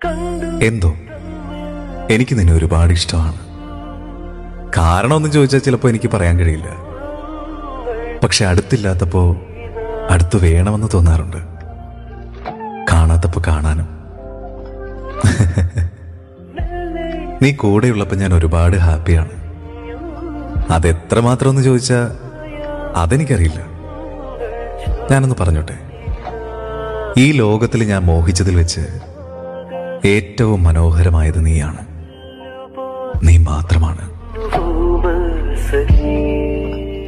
എന്തോ എനിക്ക് നിന്നെ ഒരുപാട് ഇഷ്ടമാണ് കാരണമൊന്നും ചോദിച്ചാൽ ചിലപ്പോൾ എനിക്ക് പറയാൻ കഴിയില്ല പക്ഷെ അടുത്തില്ലാത്തപ്പോ അടുത്ത് വേണമെന്ന് തോന്നാറുണ്ട് കാണാത്തപ്പോ കാണാനും നീ കൂടെയുള്ളപ്പോ ഞാൻ ഒരുപാട് ഹാപ്പിയാണ് അതെത്രമാത്രം എന്ന് ചോദിച്ചാ അതെനിക്കറിയില്ല ഞാനൊന്ന് പറഞ്ഞോട്ടെ ഈ ലോകത്തിൽ ഞാൻ മോഹിച്ചതിൽ വെച്ച് ഏറ്റവും മനോഹരമായത് നീയാണ് നീ മാത്രമാണ് वो बस ही